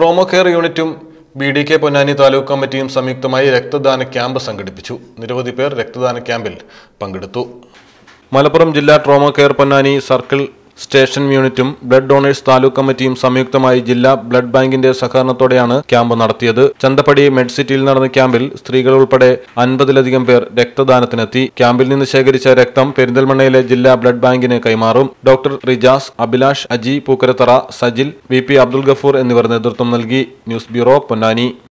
trauma care യൂണിറ്റും B D K Ponnani taluk കമ്മിറ്റിയും സംയുക്തമായി രക്തദാന ക്യാമ്പ് സംഘടിപ്പിച്ചു നിരവധി പേർ രക്തദാന ക്യാമ്പിൽ പങ്കെടുത്തു മലപ്പുറം ജില്ലാ trauma care Ponnani circle station യൂണിറ്റും ബ്ലഡ് ഡൊണേഴ്സ് താലൂക്ക് കമ്മിറ്റിയും സംയുക്തമായി ജില്ലാ ബ്ലഡ് ബാങ്കിന്റെ സഹകരണത്തോടെയാണ് ക്യാമ്പ് നടത്തിയത് ചന്തപ്പടി മെഡ് സിറ്റിയിൽ നടന്ന ക്യാമ്പിൽ സ്ത്രീകൾ ഉൾപ്പെടെ അൻപതിലധികം പേർ രക്തദാനത്തിനെത്തി ക്യാമ്പിൽ നിന്ന് ശേഖരിച്ച രക്തം പെരിന്തൽമണ്ണയിലെ ജില്ലാ ബ്ലഡ് ബാങ്കിന് കൈമാറും doctor Rijas Abhilash Aji Pookkarathara Sajil V P Abdul Gafoor എന്നിവർ നേതൃത്വം നൽകി ന്യൂസ് ബ്യൂറോ പൊന്നാനി